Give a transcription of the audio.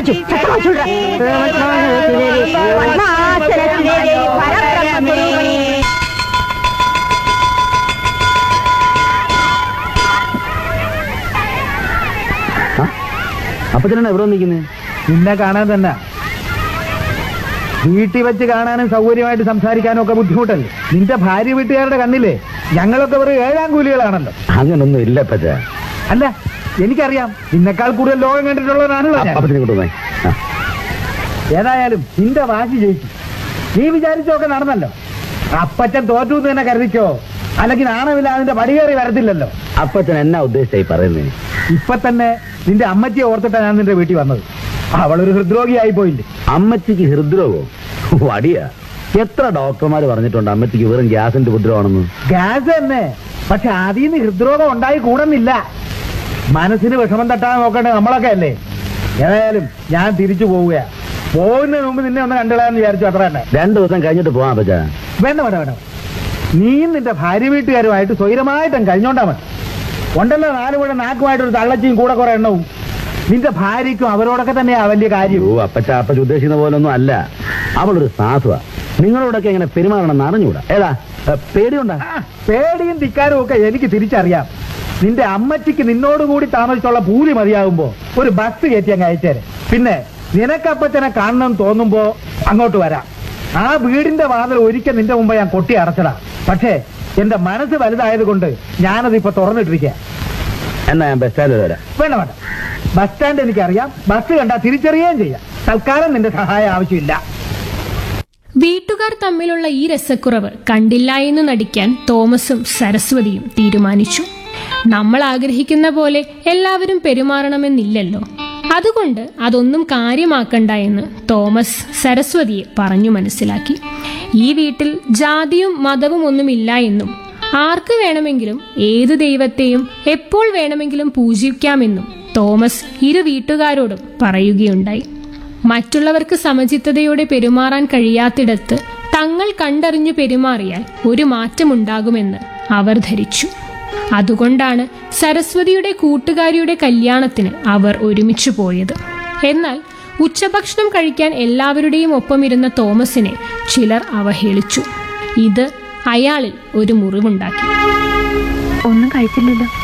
Watch, ചക്ര വാച്ചുടാ. പത്മാസനത്തിലെ പരബ്രഹ്മസ്വരൂപിണി. അപ്പച്ചനാണ് എവിടെ നിൽക്കുന്നത് നിന്നെ കാണാൻ തന്നെ വീട്ടിൽ വെച്ച് കാണാനും സൗകര്യമായിട്ട് സംസാരിക്കാനും ഒക്കെ ബുദ്ധിമുട്ടല്ലേ നിന്റെ ഭാര്യ വീട്ടുകാരുടെ കണ്ണില്ലേ ഞങ്ങളൊക്കെ വെറും ഏഴാം കൂലികളാണല്ലോ അങ്ങനൊന്നും ഇല്ല അപ്പച്ച അല്ല എനിക്കറിയാം നിന്നെക്കാൾ കൂടുതൽ ലോകം കണ്ടിട്ടുള്ളവരാണല്ലോ ഞാൻ അപ്പച്ചനെ കൊണ്ടുവന്നേ ആ. ഏതായാലും നിന്റെ വാശി ജയിച്ചു നീ വിചാരിച്ചൊക്കെ നടന്നല്ലോ അപ്പച്ചൻ തോറ്റു എന്ന് തന്നെ കരുതിക്കോ അല്ലെങ്കിൽ നാണമില്ല അതിന്റെ പടികേറി വരത്തില്ലല്ലോ അപ്പച്ചൻ എന്നാ ഉദ്ദേശിച്ചായി പറയുന്നേ ഇപ്പൊ തന്നെ നിന്റെ അമ്മച്ചിയെ ഓർത്തിട്ടാ ഞാൻ നിന്റെ വീട്ടിൽ വന്നത് അവളൊരു ഹൃദ്രോഗിയായി പോയില്ലേ അമ്മച്ചിക്ക് ഹൃദ്രോഗോ വടിയാ എത്ര ഡോക്ടർമാർ പറഞ്ഞിട്ടുണ്ട് അമ്മച്ചിക്ക് വെറും ഗ്യാസിന്റെ ഉപദ്രവമാണെന്ന് ഗ്യാസ് തന്നെ പക്ഷെ അതിൽ നിന്ന് ഹൃദ്രോഗം ഉണ്ടായി കൂടുന്നില്ല മനസ്സിന് വിഷമം തട്ടാൻ നോക്കണ്ടേ നമ്മളൊക്കെ അല്ലേ ഏതായാലും ഞാൻ തിരിച്ചു പോവുകയാ പോകുന്നതിന് മുമ്പ് നിന്നെ ഒന്ന് കണ്ടുകളയാന്ന് വിചാരിച്ചു അത്ര തന്നെ രണ്ടു ദിവസം കഴിഞ്ഞിട്ട് പോവാം അപ്പച്ച വേണ്ട വേണ്ട വേണ്ട നീയും നിന്റെ ഭാര്യ വീട്ടുകാരുമായിട്ട് സ്വൈരമായിട്ടും കഴിഞ്ഞോണ്ടാ മതി ഉണ്ടല്ലോ നാല് മുഴ നാക്കുമായിട്ട് ഒരു തള്ളച്ചിയും കൂടെ കുറെ എണ്ണവും നിന്റെ ഭാര്യയ്ക്കും അവരോടൊക്കെ തന്നെയാ വലിയ കാര്യം ഓ അപ്പച്ച അപ്പച്ച ഉദ്ദേശിക്കുന്ന പോലെ ഒന്നും അല്ല അവളൊരു സാധുവ നിങ്ങളോടൊക്കെ എങ്ങനെ പെരുമാറണം എന്ന് അറിഞ്ഞൂടാ ഏതാ ഏ, പേടിയുണ്ടാ ആ, പേടിയും ധിക്കാരും ഒക്കെ എനിക്ക് തിരിച്ചറിയാം നിന്റെ അമ്മച്ചിക്ക് നിന്നോട് കൂടി താമസിച്ചുള്ള പൂലി മതിയാകുമ്പോ ഒരു ബസ് കയറ്റി അങ്ങ് അയച്ചേരെ പിന്നെ നിനക്കപ്പച്ചനെ കാണണം തോന്നുമ്പോ അങ്ങോട്ട് വരാം ആ വീടിന്റെ വാതിൽ ഒരിക്കൽ നിന്റെ മുമ്പ് ഞാൻ കൊട്ടി അടച്ചടാ പക്ഷേ എന്റെ മനസ്സ് വലുതായത് കൊണ്ട് ഞാനത് ഇപ്പൊ തുറന്നിട്ടിരിക്കുക എന്നാ ഞാൻ ബസ് സ്റ്റാൻഡിൽ വരാം വേണ്ട വേണ്ട ബസ് സ്റ്റാൻഡ് എനിക്കറിയാം ബസ് കണ്ടാ തിരിച്ചറിയുകയും ചെയ്യാം തൽക്കാലം നിന്റെ സഹായം ആവശ്യമില്ല വീട്ടുകാർ തമ്മിലുള്ള ഈ രസക്കുറവ് കണ്ടില്ല എന്ന് നടിക്കാൻ തോമസും സരസ്വതിയും തീരുമാനിച്ചു നമ്മൾ ആഗ്രഹിക്കുന്ന പോലെ എല്ലാവരും പെരുമാറണമെന്നില്ലല്ലോ അതുകൊണ്ട് അതൊന്നും കാര്യമാക്കണ്ട എന്ന് തോമസ് സരസ്വതിയെ പറഞ്ഞു മനസ്സിലാക്കി ഈ വീട്ടിൽ ജാതിയും മതവും ഒന്നുമില്ല എന്നും ആർക്ക് വേണമെങ്കിലും ഏത് ദൈവത്തെയും എപ്പോൾ വേണമെങ്കിലും പൂജിക്കാമെന്നും തോമസ് ഇരു വീട്ടുകാരോടും പറയുകയുണ്ടായി മറ്റുള്ളവർക്ക് സമചിത്തതയോടെ പെരുമാറാൻ കഴിയാത്തിടത്ത് തങ്ങൾ കണ്ടറിഞ്ഞു പെരുമാറിയാൽ ഒരു മാറ്റമുണ്ടാകുമെന്ന് അവർ ധരിച്ചു അതുകൊണ്ടാണ് സരസ്വതിയുടെ കൂട്ടുകാരിയുടെ കല്യാണത്തിന് അവർ ഒരുമിച്ചു പോയത് എന്നാൽ ഉച്ചഭക്ഷണം കഴിക്കാൻ എല്ലാവരുടെയും ഒപ്പമിരുന്ന തോമസിനെ ചിലർ അവഹേളിച്ചു ഇത് അയാളിൽ ഒരു മുറിവുണ്ടാക്കി ഒന്നും കഴിച്ചില്ലല്ലോ